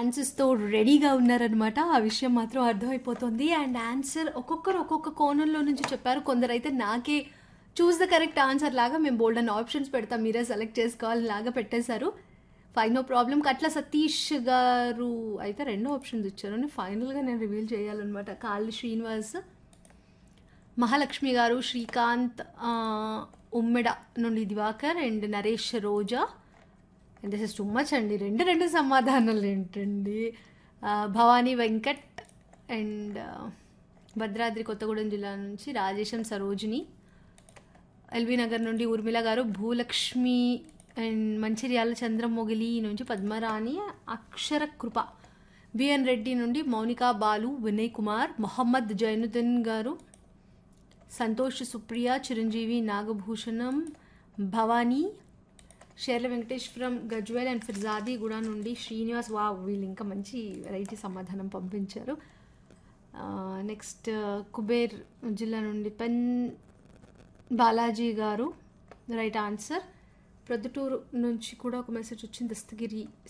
ఆన్సర్స్తో రెడీగా ఉన్నారనమాట ఆ విషయం మాత్రం అర్థమైపోతుంది అండ్ ఆన్సర్ ఒక్కొక్కరు ఒక్కొక్క కోణంలో నుంచి చెప్పారు కొందరైతే నాకే చూస్ ద కరెక్ట్ ఆన్సర్ లాగా మేము బోల్డ్ అన్న ఆప్షన్స్ పెడతాం మీరే సెలెక్ట్ చేసుకోవాలి లాగా పెట్టేశారు fine no problem Katla Satish garu అయితే రెండో ఆప్షన్స్ ఇచ్చారు ఫైనల్గా నేను రివీల్ చేయాలన్నమాట కాళ్ళు శ్రీనివాస్ మహాలక్ష్మి గారు శ్రీకాంత్ ఆ, ఉమ్మెడ నుండి Diwakar and Naresh Roja and this is too much అండి రెండు రెండు సమాధానాలు ఏంటండి ఆ, భవానీ వెంకట్ అండ్ ఆ, భద్రాద్రి కొత్తగూడెం జిల్లా నుంచి రాజేశం సరోజిని ఎల్బీ నగర్ నుండి ఊర్మిళ గారు భూలక్ష్మి అండ్ మంచిర్యాల చంద్రమొగిలి నుంచి పద్మరాణి అక్షర కృప బిఎన్ రెడ్డి నుండి మౌనికా బాలు వినయ్ కుమార్ మొహమ్మద్ జైనుద్దీన్ గారు సంతోష్ సుప్రియ చిరంజీవి నాగభూషణం భవానీ షేర్ల వెంకటేశ్వరం గజ్వేల్ అండ్ ఫిర్జాది కూడా నుండి శ్రీనివాస్ వా వీళ్ళు ఇంకా మంచి వెరైటీ సమాధానం పంపించారు నెక్స్ట్ కుబేర్ జిల్లా నుండి పెన్ బాలాజీ గారు రైట్ ఆన్సర్ ప్రొద్దుటూరు నుంచి కూడా ఒక మెసేజ్ వచ్చింది దస్తగిరి